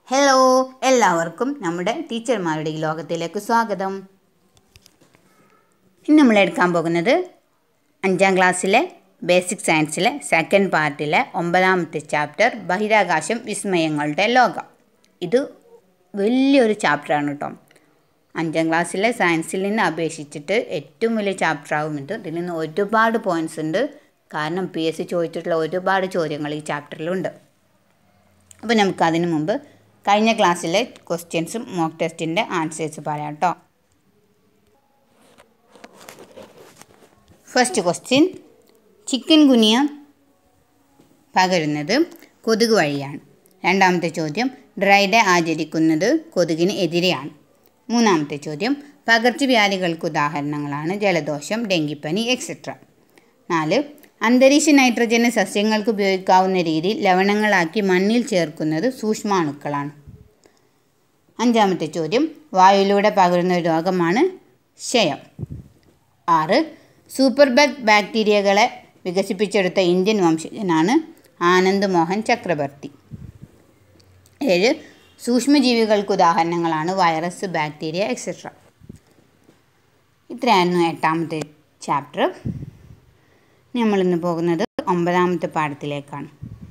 hello എല്ലാവർക്കും നമ്മുടെ ടീച്ചർമാരുടെ ഈ ലോകത്തിലേക്ക് സ്വാഗതം ഇന്ന് നമ്മൾ എടുക്കാൻ പോകുന്നത് അഞ്ചാം ക്ലാസ്സിലെ ബേസിക് സയൻസിലെ സെക്കൻഡ് പാർട്ടിലെ ഒമ്പതാമത്തെ ചാപ്റ്റർ ബഹിരാകാശം വിസ്മയങ്ങളുടെ ലോകം ഇത് വലിയൊരു ചാപ്റ്ററാണ് കേട്ടോ അഞ്ചാം ക്ലാസ്സിലെ സയൻസിൽ നിന്ന് അപേക്ഷിച്ചിട്ട് ഏറ്റവും വലിയ ചാപ്റ്റർ ആവും ഇത് ഇതിൽ നിന്ന് ഒരുപാട് പോയിൻറ്സ് ഉണ്ട് കാരണം പി എസ് സി ചോദിച്ചിട്ടുള്ള ഒരുപാട് ചോദ്യങ്ങൾ ഈ ചാപ്റ്ററിലുണ്ട് അപ്പോൾ നമുക്ക് അതിനു മുമ്പ് കഴിഞ്ഞ ക്ലാസ്സിലെ ക്വസ്റ്റ്യൻസും മോക്ക് ടെസ്റ്റിൻ്റെ ആൻസേഴ്സ് പറയാം കേട്ടോ ഫസ്റ്റ് ക്വസ്റ്റ്യൻ ചിക്കൻ ഗുനിയ പകരുന്നത് കൊതുക് വഴിയാണ് രണ്ടാമത്തെ ചോദ്യം ഡ്രൈ ഡേ ആചരിക്കുന്നത് കൊതുകിന് എതിരെയാണ് മൂന്നാമത്തെ ചോദ്യം പകർച്ചവ്യാധികൾക്ക് ഉദാഹരണങ്ങളാണ് ജലദോഷം ഡെങ്കിപ്പനി എക്സെട്ര നാല് അന്തരീക്ഷ നൈട്രജന് സസ്യങ്ങൾക്ക് ഉപയോഗിക്കാവുന്ന രീതിയിൽ ലവണങ്ങളാക്കി മണ്ണിൽ ചേർക്കുന്നത് സൂക്ഷ്മാണുക്കളാണ് അഞ്ചാമത്തെ ചോദ്യം വായുവിലൂടെ പകരുന്ന ഒരു രോഗമാണ് ക്ഷയം ആറ് സൂപ്പർ ബഗ് ബാക്ടീരിയകളെ വികസിപ്പിച്ചെടുത്ത ഇന്ത്യൻ വംശജനാണ് ആനന്ദ് മോഹൻ ചക്രവർത്തി ഏഴ് സൂക്ഷ്മജീവികൾക്ക് ഉദാഹരണങ്ങളാണ് വൈറസ് ബാക്ടീരിയ എക്സെട്ര ഇത്രയായിരുന്നു എട്ടാമത്തെ ചാപ്റ്റർ നമ്മളിന്ന് പോകുന്നത് ഒമ്പതാമത്തെ പാഠത്തിലേക്കാണ്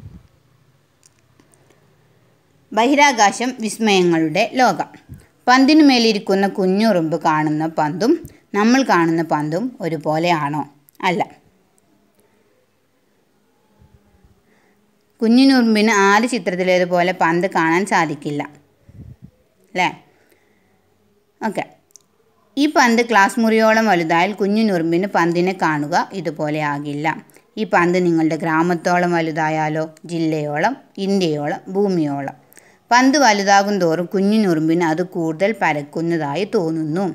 ബഹിരാകാശം വിസ്മയങ്ങളുടെ ലോകം പന്തിനു മേലിരിക്കുന്ന കുഞ്ഞുറുമ്പ് കാണുന്ന പന്തും നമ്മൾ കാണുന്ന പന്തും ഒരുപോലെയാണോ അല്ല കുഞ്ഞിനുറുമ്പിന് ആദ്യ ചിത്രത്തിലേതുപോലെ പന്ത് കാണാൻ സാധിക്കില്ല അല്ലേ ഓക്കെ ഈ പന്ത് ക്ലാസ് മുറിയോളം വലുതായാൽ കുഞ്ഞിനുറുമ്പിന് പന്തിനെ കാണുക ഇതുപോലെ ആകില്ല ഈ പന്ത് നിങ്ങളുടെ ഗ്രാമത്തോളം വലുതായാലോ ജില്ലയോളം ഇന്ത്യയോളം ഭൂമിയോളം പന്ത് വലുതാകും തോറും കുഞ്ഞിനുറുമ്പിന് അത് കൂടുതൽ പരക്കുന്നതായി തോന്നുന്നു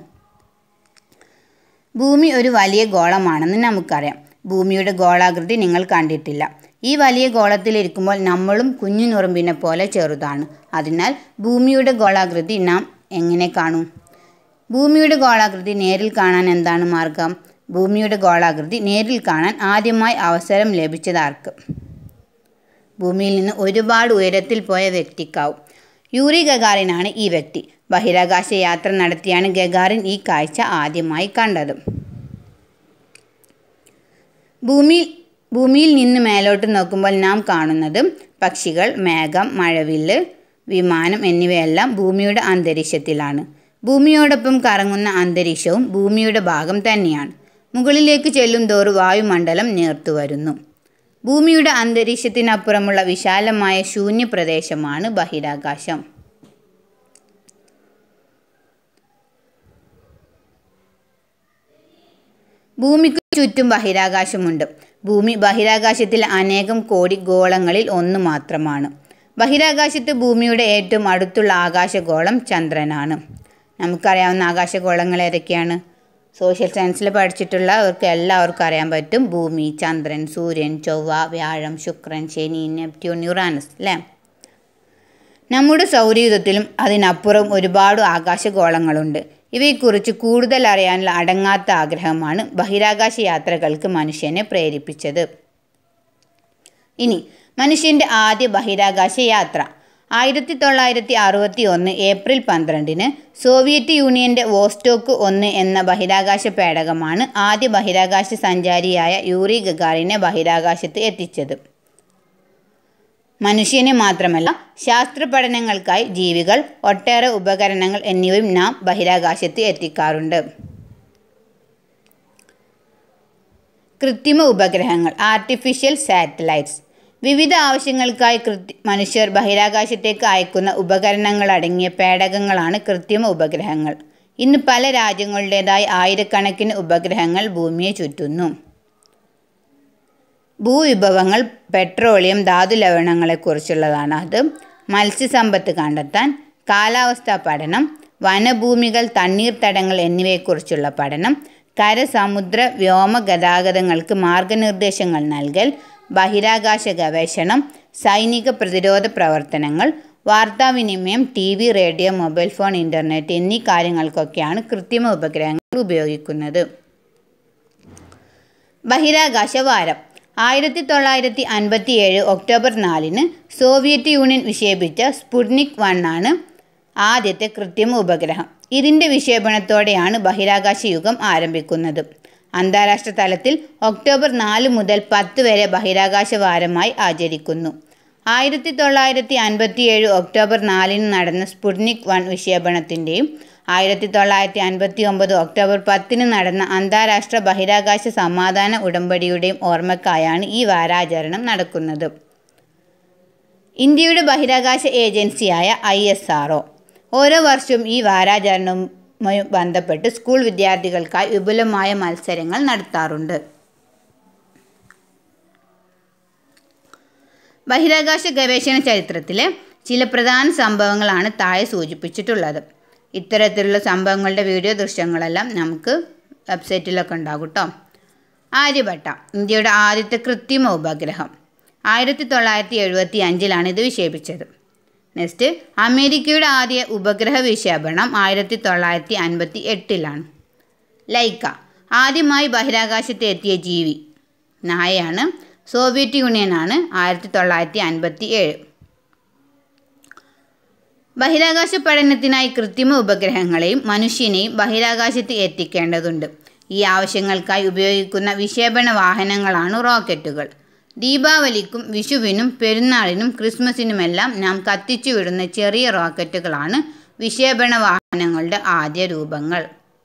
ഭൂമി ഒരു വലിയ ഗോളമാണെന്ന് നമുക്കറിയാം ഭൂമിയുടെ ഗോളാകൃതി നിങ്ങൾ കണ്ടിട്ടില്ല ഈ വലിയ ഗോളത്തിലിരിക്കുമ്പോൾ നമ്മളും കുഞ്ഞിനുറുമ്പിനെ പോലെ ചെറുതാണ് അതിനാൽ ഭൂമിയുടെ ഗോളാകൃതി നാം എങ്ങനെ കാണും ഭൂമിയുടെ ഗോളാകൃതി നേരിൽ കാണാൻ എന്താണ് മാർഗം ഭൂമിയുടെ ഗോളാകൃതി നേരിൽ കാണാൻ ആദ്യമായി അവസരം ലഭിച്ചതാർക്ക് ഭൂമിയിൽ നിന്ന് ഒരുപാട് ഉയരത്തിൽ പോയ വ്യക്തിക്കാവും യൂറി ഗഗാറിനാണ് ഈ വ്യക്തി ബഹിരാകാശ യാത്ര നടത്തിയാണ് ഗഗാറിൻ ഈ കാഴ്ച ആദ്യമായി കണ്ടത് ഭൂമിയിൽ ഭൂമിയിൽ നിന്ന് മേലോട്ട് നോക്കുമ്പോൾ നാം കാണുന്നത് പക്ഷികൾ മേഘം മഴവില്ല് വിമാനം എന്നിവയെല്ലാം ഭൂമിയുടെ അന്തരീക്ഷത്തിലാണ് ഭൂമിയോടൊപ്പം കറങ്ങുന്ന അന്തരീക്ഷവും ഭൂമിയുടെ ഭാഗം തന്നെയാണ് മുകളിലേക്ക് ചെല്ലും തോറും വായുമണ്ഡലം നേർത്തു വരുന്നു ഭൂമിയുടെ അന്തരീക്ഷത്തിനപ്പുറമുള്ള വിശാലമായ ശൂന്യ പ്രദേശമാണ് ബഹിരാകാശം ഭൂമിക്ക് ചുറ്റും ബഹിരാകാശമുണ്ട് ഭൂമി ബഹിരാകാശത്തിലെ അനേകം കോടി ഗോളങ്ങളിൽ ഒന്ന് മാത്രമാണ് ബഹിരാകാശത്ത് ഭൂമിയുടെ ഏറ്റവും അടുത്തുള്ള ആകാശഗോളം ചന്ദ്രനാണ് നമുക്കറിയാവുന്ന ആകാശഗോളങ്ങൾ ഏതൊക്കെയാണ് സോഷ്യൽ സയൻസിൽ പഠിച്ചിട്ടുള്ളവർക്ക് എല്ലാവർക്കും അറിയാൻ പറ്റും ഭൂമി ചന്ദ്രൻ സൂര്യൻ ചൊവ്വ വ്യാഴം ശുക്രൻ ശനി നെപ്റ്റ്യൂൺ യുറാനസ് അല്ലേ നമ്മുടെ സൗരയൂഥത്തിലും അതിനപ്പുറം ഒരുപാട് ആകാശഗോളങ്ങളുണ്ട് ഇവയെക്കുറിച്ച് കൂടുതൽ അറിയാനുള്ള അടങ്ങാത്ത ആഗ്രഹമാണ് ബഹിരാകാശ യാത്രകൾക്ക് മനുഷ്യനെ പ്രേരിപ്പിച്ചത് ഇനി മനുഷ്യൻ്റെ ആദ്യ ബഹിരാകാശ യാത്ര ആയിരത്തി തൊള്ളായിരത്തി അറുപത്തി ഒന്ന് ഏപ്രിൽ പന്ത്രണ്ടിന് സോവിയറ്റ് യൂണിയൻ്റെ വോസ്റ്റോക്ക് ഒന്ന് എന്ന ബഹിരാകാശ പേടകമാണ് ആദ്യ ബഹിരാകാശ സഞ്ചാരിയായ യൂറി ഗഗാറിനെ ബഹിരാകാശത്ത് എത്തിച്ചത് മനുഷ്യനെ മാത്രമല്ല ശാസ്ത്ര പഠനങ്ങൾക്കായി ജീവികൾ ഒട്ടേറെ ഉപകരണങ്ങൾ എന്നിവയും നാം ബഹിരാകാശത്ത് എത്തിക്കാറുണ്ട് കൃത്രിമ ഉപഗ്രഹങ്ങൾ ആർട്ടിഫിഷ്യൽ സാറ്റലൈറ്റ്സ് വിവിധ ആവശ്യങ്ങൾക്കായി കൃത്യ മനുഷ്യർ ബഹിരാകാശത്തേക്ക് അയക്കുന്ന ഉപകരണങ്ങളടങ്ങിയ പേടകങ്ങളാണ് കൃത്രിമ ഉപഗ്രഹങ്ങൾ ഇന്ന് പല രാജ്യങ്ങളുടേതായി ആയിരക്കണക്കിന് ഉപഗ്രഹങ്ങൾ ഭൂമിയെ ചുറ്റുന്നു ഭൂവിഭവങ്ങൾ പെട്രോളിയം ധാതു ലവണങ്ങളെക്കുറിച്ചുള്ളതാണ് അത് മത്സ്യസമ്പത്ത് കണ്ടെത്താൻ കാലാവസ്ഥാ പഠനം വനഭൂമികൾ തണ്ണീർത്തടങ്ങൾ എന്നിവയെക്കുറിച്ചുള്ള പഠനം കര സമുദ്ര വ്യോമ ഗതാഗതങ്ങൾക്ക് മാർഗനിർദ്ദേശങ്ങൾ നൽകൽ ബഹിരാകാശ ഗവേഷണം സൈനിക പ്രതിരോധ പ്രവർത്തനങ്ങൾ വാർത്താവിനിമയം T V radio mobile phone internet എന്നീ കാര്യങ്ങൾക്കൊക്കെയാണ് കൃത്രിമ ഉപഗ്രഹങ്ങൾ ഉപയോഗിക്കുന്നത് ബഹിരാകാശ വാരം ആയിരത്തി തൊള്ളായിരത്തി അൻപത്തി ഏഴ് ഒക്ടോബർ നാലിന് സോവിയറ്റ് യൂണിയൻ വിക്ഷേപിച്ച സ്പുട്നിക് വൺ ആണ് ആദ്യത്തെ കൃത്രിമ ഉപഗ്രഹം ഇതിൻ്റെ വിക്ഷേപണത്തോടെയാണ് ബഹിരാകാശ യുഗം ആരംഭിക്കുന്നത് അന്താരാഷ്ട്ര തലത്തിൽ ഒക്ടോബർ നാല് മുതൽ പത്ത് വരെ ബഹിരാകാശ വാരമായി ആചരിക്കുന്നു ആയിരത്തി തൊള്ളായിരത്തി അൻപത്തി ഏഴ് ഒക്ടോബർ നാലിന് നടന്ന സ്പുട്നിക് വൺ വിക്ഷേപണത്തിൻ്റെയും ആയിരത്തി തൊള്ളായിരത്തി അൻപത്തി ഒമ്പത് ഒക്ടോബർ പത്തിന് നടന്ന അന്താരാഷ്ട്ര ബഹിരാകാശ സമാധാന ഉടമ്പടിയുടെയും ഓർമ്മക്കായാണ് ഈ വാരാചരണം നടക്കുന്നത് ഇന്ത്യയുടെ ബഹിരാകാശ ഏജൻസിയായ ഐ എസ് ആർ ഓരോ വർഷവും ഈ വാരാചരണവുമായി ബന്ധപ്പെട്ട് സ്കൂൾ വിദ്യാർത്ഥികൾക്കായി വിപുലമായ മത്സരങ്ങൾ നടത്താറുണ്ട് ബഹിരാകാശ ഗവേഷണ ചരിത്രത്തിലെ ചില പ്രധാന സംഭവങ്ങളാണ് താഴെ സൂചിപ്പിച്ചിട്ടുള്ളത് ഇത്തരത്തിലുള്ള സംഭവങ്ങളുടെ വീഡിയോ ദൃശ്യങ്ങളെല്ലാം നമുക്ക് വെബ്സൈറ്റിലൊക്കെ ഉണ്ടാകും കേട്ടോ ആര്യഭട്ട ഇന്ത്യയുടെ ആദ്യത്തെ കൃത്രിമ ഉപഗ്രഹം ആയിരത്തി തൊള്ളായിരത്തി എഴുപത്തി അഞ്ചിലാണ് ഇത് വിക്ഷേപിച്ചത് നെക്സ്റ്റ് അമേരിക്കയുടെ ആദ്യ ഉപഗ്രഹ വിക്ഷേപണം ആയിരത്തി തൊള്ളായിരത്തി അൻപത്തി എട്ടിലാണ് ലൈക്ക ആദ്യമായി ബഹിരാകാശത്ത് എത്തിയ ജീവി നായയാണ് സോവിയറ്റ് യൂണിയനാണ് ആയിരത്തി തൊള്ളായിരത്തി അൻപത്തി ഏഴ് ബഹിരാകാശ പഠനത്തിനായി കൃത്രിമ ഉപഗ്രഹങ്ങളെയും മനുഷ്യനെയും ബഹിരാകാശത്ത് എത്തിക്കേണ്ടതുണ്ട് ഈ ആവശ്യങ്ങൾക്കായി ഉപയോഗിക്കുന്ന വിക്ഷേപണ വാഹനങ്ങളാണ് റോക്കറ്റുകൾ ദീപാവലിക്കും വിഷുവിനും പെരുന്നാളിനും ക്രിസ്മസിനുമെല്ലാം നാം കത്തിച്ചു വിടുന്ന ചെറിയ റോക്കറ്റുകളാണ് വിക്ഷേപണ വാഹനങ്ങളുടെ ആദ്യ രൂപങ്ങൾ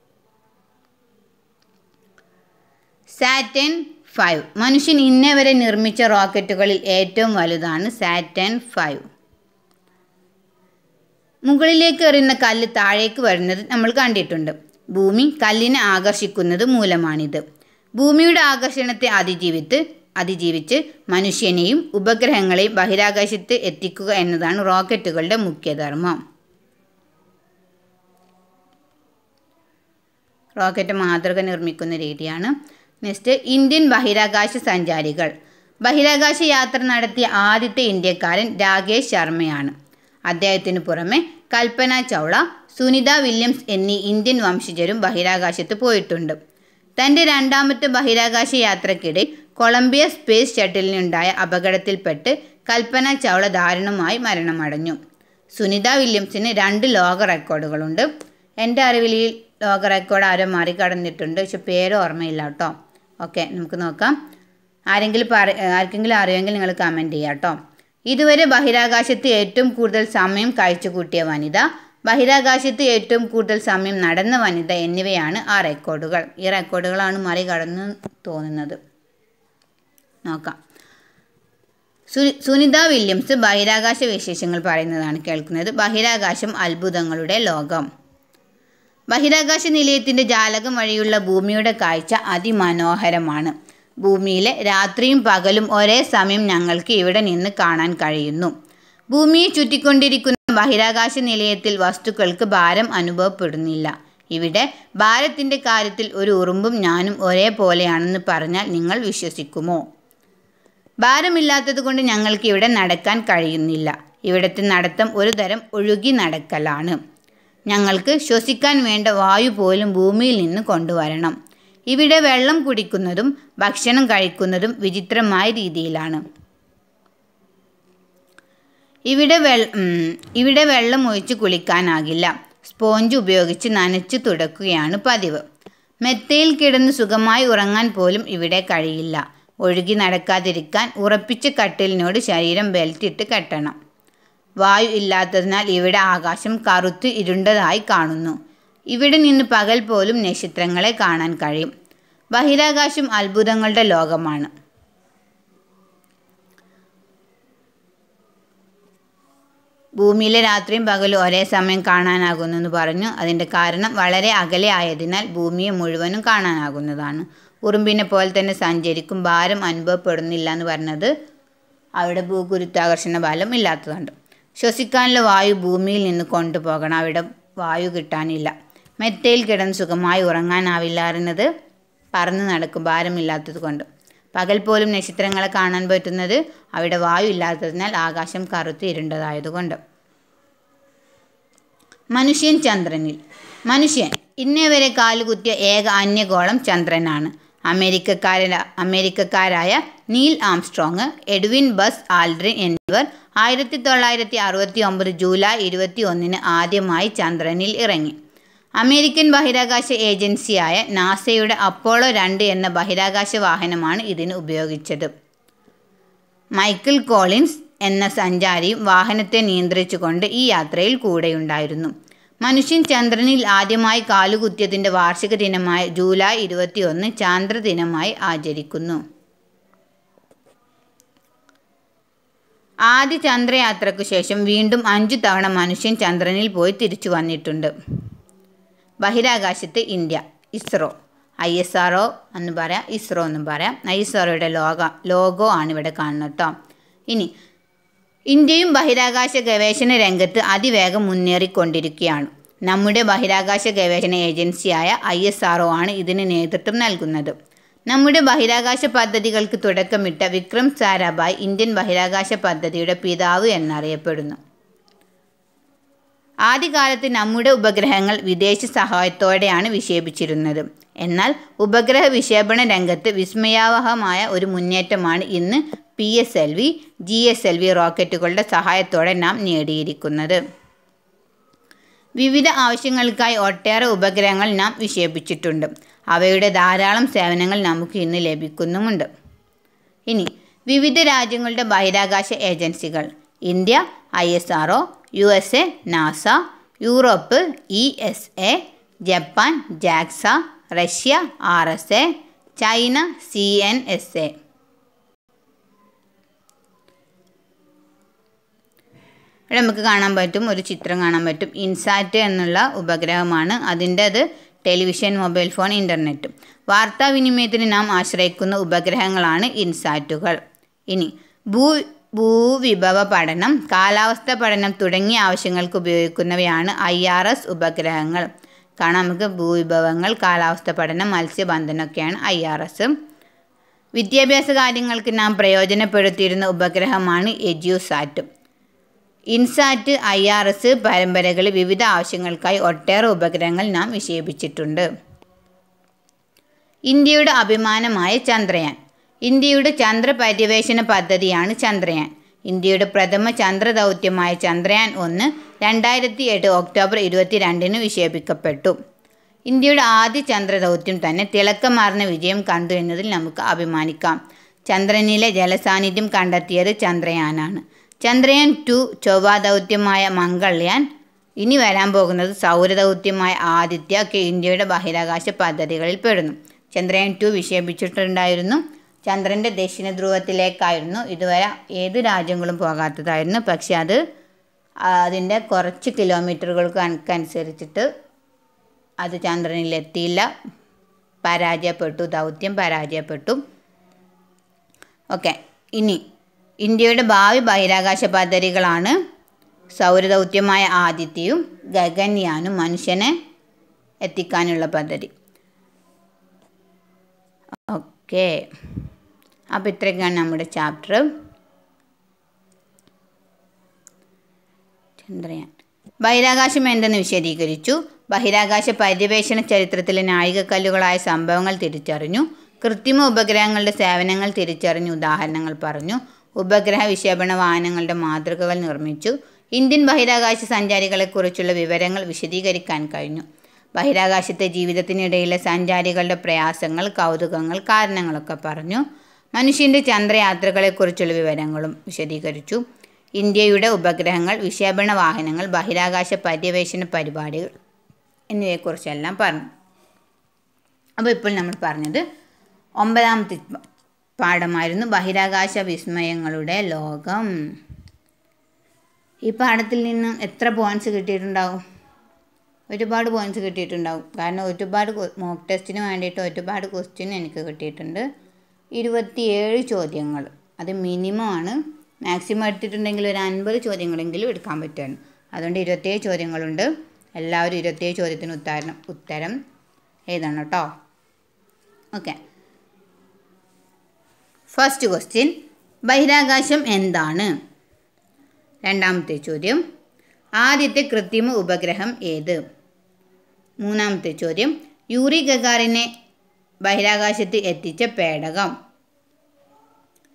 സാറ്റൻ ഫൈവ് മനുഷ്യൻ ഇന്നേ വരെ നിർമ്മിച്ച റോക്കറ്റുകളിൽ ഏറ്റവും വലുതാണ് സാറ്റൻ ഫൈവ് മുകളിലേക്ക് എറിയുന്ന കല്ല് താഴേക്ക് വരുന്നത് നമ്മൾ കണ്ടിട്ടുണ്ട് ഭൂമി കല്ലിനെ ആകർഷിക്കുന്നത് മൂലമാണിത് ഭൂമിയുടെ ആകർഷണത്തെ അതിജീവിത്ത് അതിജീവിച്ച് മനുഷ്യനെയും ഉപഗ്രഹങ്ങളെയും ബഹിരാകാശത്ത് എത്തിക്കുക എന്നതാണ് റോക്കറ്റുകളുടെ മുഖ്യധർമ്മം റോക്കറ്റ് മാതൃക നിർമ്മിക്കുന്ന രീതിയാണ് നെക്സ്റ്റ് ഇന്ത്യൻ ബഹിരാകാശ സഞ്ചാരികൾ ബഹിരാകാശ യാത്ര നടത്തിയ ആദ്യത്തെ ഇന്ത്യക്കാരൻ രാകേഷ് ശർമ്മയാണ് അദ്ദേഹത്തിന് പുറമെ കൽപ്പന ചൗള സുനിത വില്യംസ് എന്നീ ഇന്ത്യൻ വംശജരും ബഹിരാകാശത്ത് പോയിട്ടുണ്ട് തൻ്റെ രണ്ടാമത്തെ ബഹിരാകാശ യാത്രക്കിടെ കൊളംബിയ സ്പേസ് ഷട്ടിലിനുണ്ടായ അപകടത്തിൽപ്പെട്ട് കൽപ്പന ചൗള ദാരുണമായി മരണമടഞ്ഞു സുനിത വില്യംസിന് രണ്ട് ലോക റെക്കോർഡുകളുണ്ട് എൻ്റെ അറിവിൽ ഈ ലോക റെക്കോർഡ് ആരോ മറികടന്നിട്ടുണ്ട് പക്ഷെ പേര് ഓർമ്മയില്ല കേട്ടോ ഓക്കെ നമുക്ക് നോക്കാം ആരെങ്കിലും പറ ആർക്കെങ്കിലും അറിയുമെങ്കിൽ നിങ്ങൾ കമൻറ്റ് ചെയ്യാം കേട്ടോ ഇതുവരെ ബഹിരാകാശത്ത് ഏറ്റവും കൂടുതൽ സമയം കഴിച്ചുകൂട്ടിയ വനിത ബഹിരാകാശത്ത് ഏറ്റവും കൂടുതൽ സമയം നടന്ന വനിത എന്നിവയാണ് ആ റെക്കോർഡുകൾ ഈ റെക്കോർഡുകളാണ് മറികടന്ന് തോന്നുന്നത് നോക്കാം സു- സുനിത വില്യംസ് ബഹിരാകാശ വിശേഷങ്ങൾ പറയുന്നതാണ് കേൾക്കുന്നത് ബഹിരാകാശം അത്ഭുതങ്ങളുടെ ലോകം ബഹിരാകാശ നിലയത്തിൻ്റെ ജാലകം വഴിയുള്ള ഭൂമിയുടെ കാഴ്ച അതിമനോഹരമാണ് ഭൂമിയിലെ രാത്രിയും പകലും ഒരേ സമയം ഞങ്ങൾക്ക് ഇവിടെ നിന്ന് കാണാൻ കഴിയുന്നു ഭൂമിയെ ചുറ്റിക്കൊണ്ടിരിക്കുന്ന ബഹിരാകാശ നിലയത്തിൽ വസ്തുക്കൾക്ക് ഭാരം അനുഭവപ്പെടുന്നില്ല ഇവിടെ ഭാരത്തിൻ്റെ കാര്യത്തിൽ ഒരു ഉറുമ്പും ഞാനും ഒരേപോലെയാണെന്ന് പറഞ്ഞാൽ നിങ്ങൾ വിശ്വസിക്കുമോ ഭാരമില്ലാത്തത് കൊണ്ട് ഞങ്ങൾക്ക് ഇവിടെ നടക്കാൻ കഴിയുന്നില്ല ഇവിടുത്തെ നടത്തം ഒരു തരം ഒഴുകി നടക്കലാണ് ഞങ്ങൾക്ക് ശ്വസിക്കാൻ വേണ്ട വായു പോലും ഭൂമിയിൽ നിന്ന് കൊണ്ടുവരണം ഇവിടെ വെള്ളം കുടിക്കുന്നതും ഭക്ഷണം കഴിക്കുന്നതും വിചിത്രമായ രീതിയിലാണ് ഇവിടെ വെ ഇവിടെ വെള്ളം ഒഴിച്ച് കുളിക്കാനാകില്ല സ്പോഞ്ച് ഉപയോഗിച്ച് നനച്ചു തുടക്കുകയാണ് പതിവ് മെത്തയിൽ കിടന്ന് സുഖമായി ഉറങ്ങാൻ പോലും ഇവിടെ കഴിയില്ല ഒഴുകി നടക്കാതിരിക്കാൻ ഉറപ്പിച്ച കട്ടിലിനോട് ശരീരം ബെൽറ്റിട്ട് കെട്ടണം വായു ഇല്ലാത്തതിനാൽ ഇവിടെ ആകാശം കറുത്ത് ഇരുണ്ടതായി കാണുന്നു ഇവിടെ നിന്ന് പകൽ പോലും നക്ഷത്രങ്ങളെ കാണാൻ കഴിയും ബഹിരാകാശം അത്ഭുതങ്ങളുടെ ലോകമാണ് ഭൂമിയിലെ രാത്രിയും പകലും ഒരേ സമയം കാണാനാകുന്നു എന്ന് പറഞ്ഞു അതിൻ്റെ കാരണം വളരെ അകലെ ആയതിനാൽ ഭൂമിയെ മുഴുവനും കാണാനാകുന്നതാണ് ഉറുമ്പിനെ പോലെ തന്നെ സഞ്ചരിക്കും ഭാരം അനുഭവപ്പെടുന്നില്ല എന്ന് പറഞ്ഞത് അവിടെ ഭൂഗുരുത്വാകർഷണ ബലം ഇല്ലാത്തതുകൊണ്ട് ശ്വസിക്കാനുള്ള വായു ഭൂമിയിൽ നിന്ന് കൊണ്ടുപോകണം അവിടെ വായു കിട്ടാനില്ല മെത്തയിൽ കിടന്ന് സുഖമായി ഉറങ്ങാനാവില്ല അറിയുന്നത് പറന്ന് നടക്കും ഭാരമില്ലാത്തത് കൊണ്ട് പകൽ പോലും നക്ഷത്രങ്ങളെ കാണാൻ പറ്റുന്നത് അവിടെ വായു ഇല്ലാത്തതിനാൽ ആകാശം കറുത്ത് ഇരുണ്ടതായതുകൊണ്ട് മനുഷ്യൻ ചന്ദ്രനിൽ മനുഷ്യൻ ഇന്നേ വരെ കാലുകുത്തിയ ഏക അന്യഗോളം ചന്ദ്രനാണ് അമേരിക്കക്കാര അമേരിക്കക്കാരായ Neil Armstrong Edwin Buzz Aldrin എന്നിവർ ആയിരത്തി തൊള്ളായിരത്തി അറുപത്തി ഒമ്പത് ജൂലൈ ഇരുപത്തി ഒന്നിന് ആദ്യമായി ചന്ദ്രനിൽ ഇറങ്ങി അമേരിക്കൻ ബഹിരാകാശ ഏജൻസിയായ നാസയുടെ അപ്പോളോ രണ്ട് എന്ന ബഹിരാകാശ വാഹനമാണ് ഇതിന് ഉപയോഗിച്ചത് മൈക്കിൾ കോളിൻസ് എന്ന സഞ്ചാരിയും വാഹനത്തെ നിയന്ത്രിച്ചുകൊണ്ട് ഈ യാത്രയിൽ കൂടെയുണ്ടായിരുന്നു മനുഷ്യൻ ചന്ദ്രനിൽ ആദ്യമായി കാലുകുത്തിയതിൻ്റെ വാർഷിക ദിനമായ ജൂലൈ ഇരുപത്തിയൊന്ന് ചാന്ദ്ര ദിനമായി ആചരിക്കുന്നു ആദ്യ ചന്ദ്രയാത്രയ്ക്കു ശേഷം വീണ്ടും അഞ്ചു തവണ മനുഷ്യൻ ചന്ദ്രനിൽ പോയി തിരിച്ചു വന്നിട്ടുണ്ട് ബഹിരാകാശത്ത് India ISRO I S R O എന്ന് പറയാം ഇസ്രോ എന്നും പറയാം ഐ എസ് ആർ ഒയുടെ ലോഗ ലോഗോ ആണ് ഇവിടെ കാണുന്നത് കേട്ടോ ഇനി ഇന്ത്യയും ബഹിരാകാശ ഗവേഷണ രംഗത്ത് അതിവേഗം മുന്നേറിക്കൊണ്ടിരിക്കുകയാണ് നമ്മുടെ ബഹിരാകാശ ഗവേഷണ ഏജൻസിയായ ഐ എസ് ആർ ഒ ആണ് ഇതിന് നേതൃത്വം നൽകുന്നത് നമ്മുടെ ബഹിരാകാശ പദ്ധതികൾക്ക് തുടക്കമിട്ട വിക്രം സാരാഭായ് ഇന്ത്യൻ ബഹിരാകാശ പദ്ധതിയുടെ പിതാവ് എന്നറിയപ്പെടുന്നു ആദ്യകാലത്ത് നമ്മുടെ ഉപഗ്രഹങ്ങൾ വിദേശ സഹായത്തോടെയാണ് വിക്ഷേപിച്ചിരുന്നത് എന്നാൽ ഉപഗ്രഹ വിക്ഷേപണ രംഗത്ത് വിസ്മയാവഹമായ ഒരു മുന്നേറ്റമാണ് ഇന്ന് P S L V G S L V റോക്കറ്റുകളുടെ സഹായത്തോടെ നാം നേടിയിരിക്കുന്നത് വിവിധ ആവശ്യങ്ങൾക്കായി ഒട്ടേറെ ഉപഗ്രഹങ്ങൾ നാം വിക്ഷേപിച്ചിട്ടുണ്ട് അവയുടെ ധാരാളം സേവനങ്ങൾ നമുക്ക് ഇന്ന് ലഭിക്കുന്നുമുണ്ട് ഇനി വിവിധ രാജ്യങ്ങളുടെ ബഹിരാകാശ ഏജൻസികൾ India I S R O U S A NASA Europe E S A Japan JAXA Russia R S A China C N S A ഇവിടെ നമുക്ക് കാണാൻ പറ്റും ഒരു ചിത്രം കാണാൻ പറ്റും ഇൻസാറ്റ് എന്നുള്ള ഉപഗ്രഹമാണ് അതിൻ്റെ അത് ടെലിവിഷൻ മൊബൈൽ ഫോൺ ഇൻ്റർനെറ്റ് വാർത്താവിനിമയത്തിന് നാം ആശ്രയിക്കുന്ന ഉപഗ്രഹങ്ങളാണ് ഇൻസാറ്റുകൾ ഇനി ഭൂ ഭൂവിഭവ പഠനം കാലാവസ്ഥ പഠനം തുടങ്ങിയ ആവശ്യങ്ങൾക്ക് ഉപയോഗിക്കുന്നവയാണ് ഐ ആർ എസ് ഉപഗ്രഹങ്ങൾ കാണാം നമുക്ക് ഭൂവിഭവങ്ങൾ കാലാവസ്ഥ പഠനം മത്സ്യബന്ധനമൊക്കെയാണ് ഐ ആർ എസ് വിദ്യാഭ്യാസ കാര്യങ്ങൾക്ക് നാം പ്രയോജനപ്പെടുത്തിയിരുന്ന ഉപഗ്രഹമാണ് EDUSAT INSAT I R S പരമ്പരകളിൽ വിവിധ ആവശ്യങ്ങൾക്കായി ഒട്ടേറെ ഉപഗ്രഹങ്ങൾ നാം വിക്ഷേപിച്ചിട്ടുണ്ട് ഇന്ത്യയുടെ അഭിമാനമായ ചന്ദ്രയാൻ ഇന്ത്യയുടെ ചന്ദ്ര പര്യവേഷണ പദ്ധതിയാണ് ചന്ദ്രയാൻ ഇന്ത്യയുടെ പ്രഥമ ചന്ദ്ര ദൗത്യമായ ചന്ദ്രയാൻ ഒന്ന് രണ്ടായിരത്തി എട്ട് ഒക്ടോബർ ഇരുപത്തിരണ്ടിന് വിക്ഷേപിക്കപ്പെട്ടു ഇന്ത്യയുടെ ആദ്യ ചന്ദ്രദൗത്യം തന്നെ തിളക്കമാർന്ന വിജയം കണ്ടു എന്നതിൽ നമുക്ക് അഭിമാനിക്കാം ചന്ദ്രനിലെ ജലസാന്നിധ്യം കണ്ടെത്തിയത് ചന്ദ്രയാനാണ് ചന്ദ്രയാൻ ടു ചൊവ്വ ദൗത്യമായ മംഗൾയാൻ ഇനി വരാൻ പോകുന്നത് സൗരദൗത്യമായ ആദിത്യ ഒക്കെ ഇന്ത്യയുടെ ബഹിരാകാശ പദ്ധതികളിൽ പെടുന്നു ചന്ദ്രയാൻ ടു വിക്ഷേപിച്ചിട്ടുണ്ടായിരുന്നു ചന്ദ്രൻ്റെ ദക്ഷിണ ധ്രുവത്തിലേക്കായിരുന്നു ഇതുവരെ ഏത് രാജ്യങ്ങളും പോകാത്തതായിരുന്നു പക്ഷെ അത് അതിൻ്റെ കുറച്ച് കിലോമീറ്ററുകൾക്ക് അനുസരിച്ചിട്ട് അത് ചന്ദ്രനിലെത്തിയില്ല പരാജയപ്പെട്ടു ദൗത്യം പരാജയപ്പെട്ടു ഓക്കെ ഇനി ഇന്ത്യയുടെ ഭാവി ബഹിരാകാശ പദ്ധതികളാണ് സൗരദൗത്യമായ ആദിത്യയും ഗഗൻയാനും മനുഷ്യനെ എത്തിക്കാനുള്ള പദ്ധതി ഓക്കെ അപ്പോൾ ഇത്രയൊക്കെയാണ് നമ്മുടെ ചാപ്റ്റർ ചന്ദ്രയാൻ ബഹിരാകാശം എന്തെന്ന് വിശദീകരിച്ചു ബഹിരാകാശ പര്യവേഷണ ചരിത്രത്തിലെ നാഴികക്കല്ലുകളായ സംഭവങ്ങൾ തിരിച്ചറിഞ്ഞു കൃത്രിമ ഉപഗ്രഹങ്ങളുടെ സേവനങ്ങൾ തിരിച്ചറിഞ്ഞു ഉദാഹരണങ്ങൾ പറഞ്ഞു ഉപഗ്രഹ വിക്ഷേപണ വാഹനങ്ങളുടെ മാതൃകകൾ നിർമ്മിച്ചു ഇന്ത്യൻ ബഹിരാകാശ സഞ്ചാരികളെക്കുറിച്ചുള്ള വിവരങ്ങൾ വിശദീകരിക്കാൻ കഴിഞ്ഞു ബഹിരാകാശത്തെ ജീവിതത്തിനിടയിലെ സഞ്ചാരികളുടെ പ്രയാസങ്ങൾ കൗതുകങ്ങൾ കാരണങ്ങളൊക്കെ പറഞ്ഞു മനുഷ്യൻ്റെ ചന്ദ്രയാത്രകളെക്കുറിച്ചുള്ള വിവരങ്ങളും വിശദീകരിച്ചു ഇന്ത്യയുടെ ഉപഗ്രഹങ്ങൾ വിക്ഷേപണ വാഹനങ്ങൾ ബഹിരാകാശ പര്യവേഷണ പരിപാടികൾ എന്നിവയെക്കുറിച്ചെല്ലാം പറഞ്ഞു അപ്പോൾ ഇപ്പോൾ നമ്മൾ പറഞ്ഞത് ഒമ്പതാമത്തെ പാഠമായിരുന്നു ബഹിരാകാശ വിസ്മയങ്ങളുടെ ലോകം ഈ പാഠത്തിൽ നിന്ന് എത്ര പോയിൻറ്റ്സ് കിട്ടിയിട്ടുണ്ടാവും ഒരുപാട് പോയിൻറ്റ്സ് കിട്ടിയിട്ടുണ്ടാവും കാരണം ഒരുപാട് മോക്ക് ടെസ്റ്റിന് വേണ്ടിയിട്ട് ഒരുപാട് ക്വസ്റ്റ്യൻ എനിക്ക് കിട്ടിയിട്ടുണ്ട് ഇരുപത്തിയേഴ് ചോദ്യങ്ങൾ അത് മിനിമം ആണ് മാക്സിമം എടുത്തിട്ടുണ്ടെങ്കിൽ ഒരു അൻപത് ചോദ്യങ്ങളെങ്കിലും എടുക്കാൻ പറ്റുകയാണ് അതുകൊണ്ട് ഇരുപത്തിയേഴ് ചോദ്യങ്ങളുണ്ട് എല്ലാവരും ഇരുപത്തിയേഴ് ചോദ്യത്തിന് ഉത്തരം ഉത്തരം എഴുതണം കേട്ടോ ഓക്കെ ഫസ്റ്റ് ക്വസ്റ്റ്യൻ ബഹിരാകാശം എന്താണ് രണ്ടാമത്തെ ചോദ്യം ആദ്യത്തെ കൃത്രിമ ഉപഗ്രഹം ഏത് മൂന്നാമത്തെ ചോദ്യം യൂറി ഗഗാറിനെ ബഹിരാകാശത്ത് എത്തിച്ച പേടകം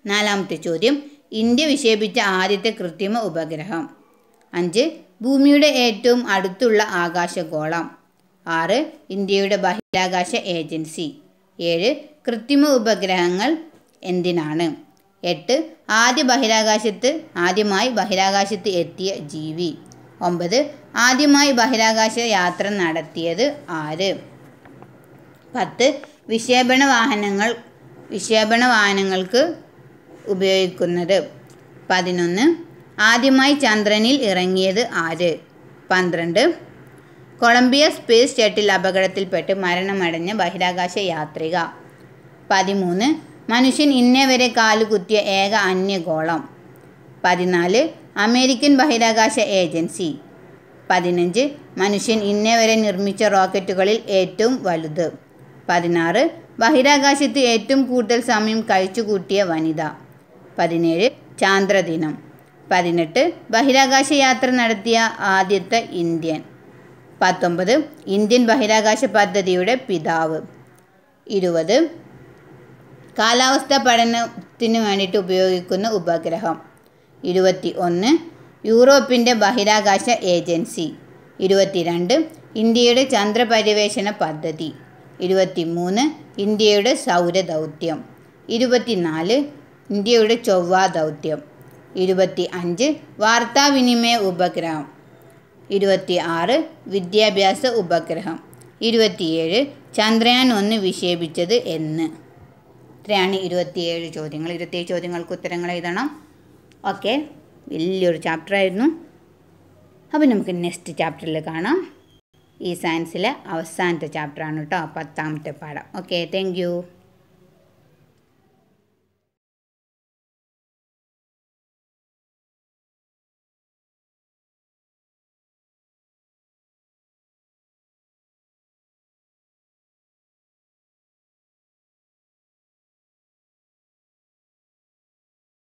നാലാമത്തെ ചോദ്യം ഇന്ത്യ വിക്ഷേപിച്ച ആദ്യത്തെ കൃത്രിമ ഉപഗ്രഹം അഞ്ച് ഭൂമിയുടെ ഏറ്റവും അടുത്തുള്ള ആകാശഗോളം ആറ് ഇന്ത്യയുടെ ബഹിരാകാശ ഏജൻസി ഏഴ് കൃത്രിമ ഉപഗ്രഹങ്ങൾ എന്തിനാണ് എട്ട് ആദ്യ ബഹിരാകാശത്ത് ആദ്യമായി ബഹിരാകാശത്ത് എത്തിയ ജീവി ഒമ്പത് ആദ്യമായി ബഹിരാകാശ യാത്ര നടത്തിയത് ആര് പത്ത് വിക്ഷേപണ വാഹനങ്ങൾ വിക്ഷേപണ വാഹനങ്ങൾക്ക് ഉപയോഗിക്കുന്നത് പതിനൊന്ന് ആദ്യമായി ചന്ദ്രനിൽ ഇറങ്ങിയത് ആര് പന്ത്രണ്ട് കൊളംബിയ സ്പേസ് ഷട്ടിൽ അപകടത്തിൽപ്പെട്ട് മരണമടഞ്ഞ ബഹിരാകാശ യാത്രിക പതിമൂന്ന് മനുഷ്യൻ ഇന്നേ വരെ കാലുകുത്തിയ ഏക അന്യഗോളം പതിനാല് അമേരിക്കൻ ബഹിരാകാശ ഏജൻസി പതിനഞ്ച് മനുഷ്യൻ ഇന്നേ വരെ നിർമ്മിച്ച റോക്കറ്റുകളിൽ ഏറ്റവും വലുത് പതിനാറ് ബഹിരാകാശത്ത് ഏറ്റവും കൂടുതൽ സമയം കഴിച്ചുകൂട്ടിയ വനിത പതിനേഴ് ചാന്ദ്രദിനം പതിനെട്ട് ബഹിരാകാശ യാത്ര നടത്തിയ ആദ്യത്തെ ഇന്ത്യൻ പത്തൊമ്പത് ഇന്ത്യൻ ബഹിരാകാശ പദ്ധതിയുടെ പിതാവ് ഇരുപത് കാലാവസ്ഥ പഠനത്തിന് വേണ്ടിയിട്ട് ഉപയോഗിക്കുന്ന ഉപഗ്രഹം ഇരുപത്തി ഒന്ന് യൂറോപ്പിൻ്റെ ബഹിരാകാശ ഏജൻസി ഇരുപത്തിരണ്ട് ഇന്ത്യയുടെ ചന്ദ്രപര്യവേഷണ പദ്ധതി ഇരുപത്തി മൂന്ന് ഇന്ത്യയുടെ സൗരദൗത്യം ഇരുപത്തിനാല് ഇന്ത്യയുടെ ചൊവ്വ ദൗത്യം ഇരുപത്തി അഞ്ച് വാർത്താവിനിമയ ഉപഗ്രഹം ഇരുപത്തി ആറ് വിദ്യാഭ്യാസ ഉപഗ്രഹം ഇരുപത്തിയേഴ് ചന്ദ്രയാൻ ഒന്ന് വിക്ഷേപിച്ചത് എന്ന് ഇത്രയാണ് ഇരുപത്തിയേഴ് ചോദ്യങ്ങൾ ഇരുപത്തിയേഴ് ചോദ്യങ്ങൾക്ക് ഉത്തരങ്ങൾ എഴുതണം ഓക്കെ വലിയൊരു ചാപ്റ്റർ ആയിരുന്നു അപ്പോൾ നമുക്ക് നെക്സ്റ്റ് ചാപ്റ്ററിൽ കാണാം ഈ സയൻസിലെ അവസാനത്തെ ചാപ്റ്ററാണ് കേട്ടോ പത്താമത്തെ പാഠം ഓക്കെ താങ്ക്